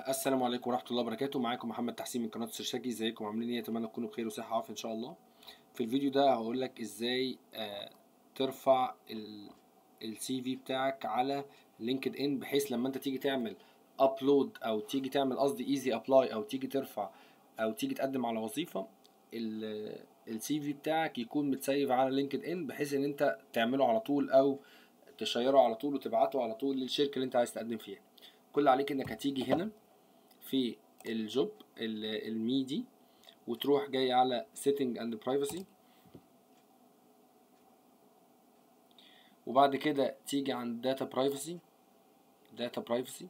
السلام عليكم ورحمة الله وبركاته معاكم محمد تحسين من قناة السرشاجي ازيكم عاملين ايه اتمنى تكونوا بخير وصحة وعافية ان شاء الله في الفيديو ده هقول لك ازاي آه، ترفع السي في بتاعك على لينكد ان بحيث لما انت تيجي تعمل ابلود او تيجي تعمل قصدي ايزي ابلاي او تيجي ترفع او تيجي تقدم على وظيفة السي في بتاعك يكون متسيف على لينكد ان بحيث ان انت تعمله على طول او تشيره على طول وتبعته على طول للشركة اللي انت عايز تقدم فيها كل اللي عليك انك هتيجي هنا في الجوب ال- الميدي وتروح جاي على setting and privacy وبعد كده تيجي عند data privacy data privacy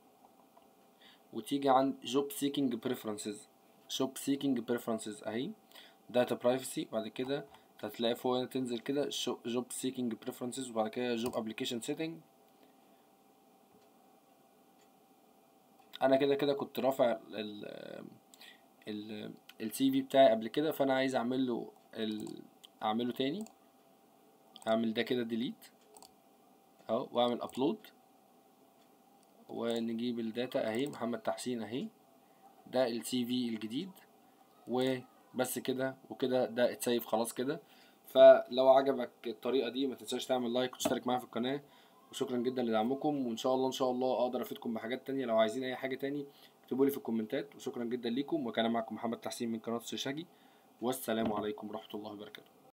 وتيجي عند job seeking preferences job seeking preferences اهي data privacy بعد كده هتلاقي فوق هنا تنزل كده sho- job seeking preferences وبعد كده job application setting انا كده كده كنت رافع ال ال السي في بتاعي قبل كده فانا عايز اعمل له ال اعمله تاني اعمل ده كده ديليت اهو واعمل ابلود ونجيب الداتا اهي محمد تحسين اهي ده السي في الجديد وبس كده وكده ده اتسيف خلاص كده فلو عجبك الطريقه دي ما تنساش تعمل لايك وتشترك معايا في القناه وشكرا جدا لدعمكم وان شاء الله ان شاء الله اقدر افيدكم بحاجات تانية لو عايزين اي حاجه تاني اكتبوا لي في الكومنتات وشكرا جدا ليكم وكان معكم محمد تحسين من قناه السرشاجي والسلام عليكم ورحمه الله وبركاته